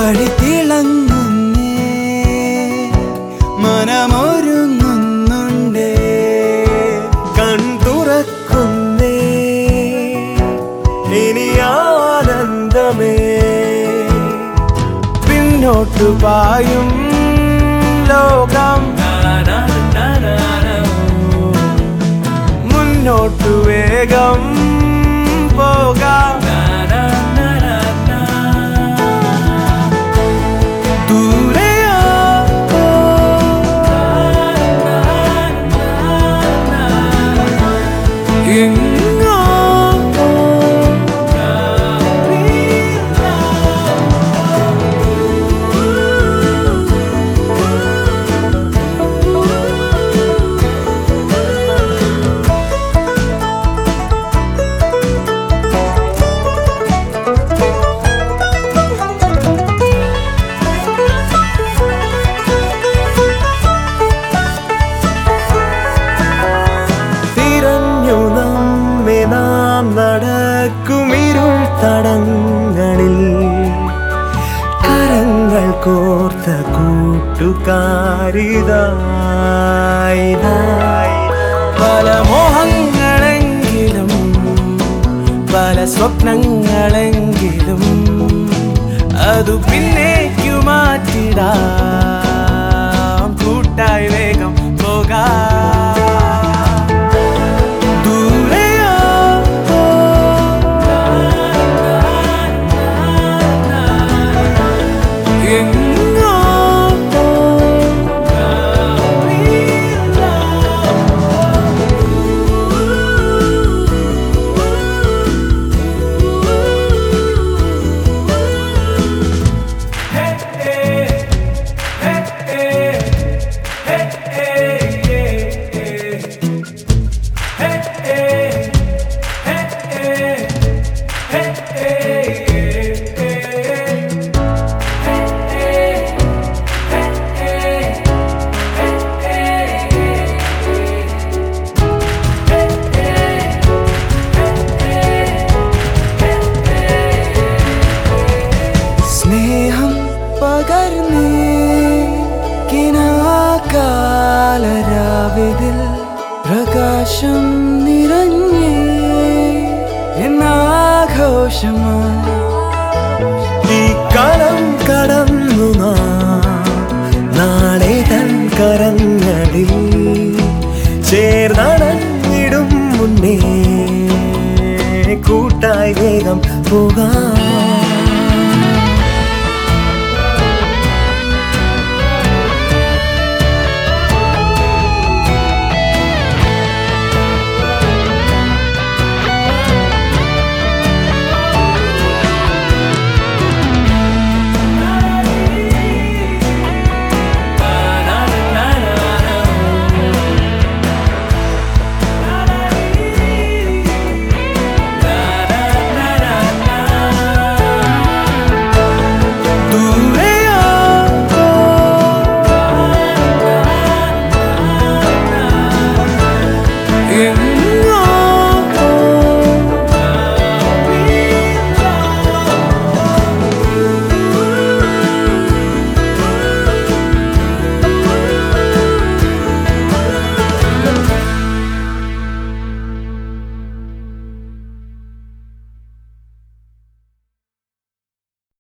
വഴി തിളങ്ങുന്നേ മനമൊരുങ്ങുന്നുണ്ടേ കൺ തുറക്കുന്നേ ഇനി ആനന്ദമേ പിന്നോട്ടു പായും ലോകം മുന്നോട്ടു വേഗം പോകാം ദൂരെയോ എങ്ങോ തിരഞ്ഞു നമ്മെ നാം നടക്കുമിരുൾ തടങ്ങളിൽ കരങ്ങൾ കോർത്ത കൂട്ടുകാരിതായി പല മോഹങ്ങളെങ്കിലും പല സ്വപ്നങ്ങളെങ്കിലും അതു പിന്നേക്കു മാറ്റിടാം കൂട്ടായി വേഗം പോകാം ദൂരെയോ എങ്ങോ സ്നേഹം പകർന്നേ കിനാകാലരാവിതിൽ പ്രകാശം നിറഞ്ഞേ എന്നാഘോഷമായി ഈ കളം കടന്നു നാം നാളെ തൻ കരങ്ങളിൽ ചേർന്നടഞ്ഞിടും മുന്നേ കൂട്ടായി വേഗം പോകാം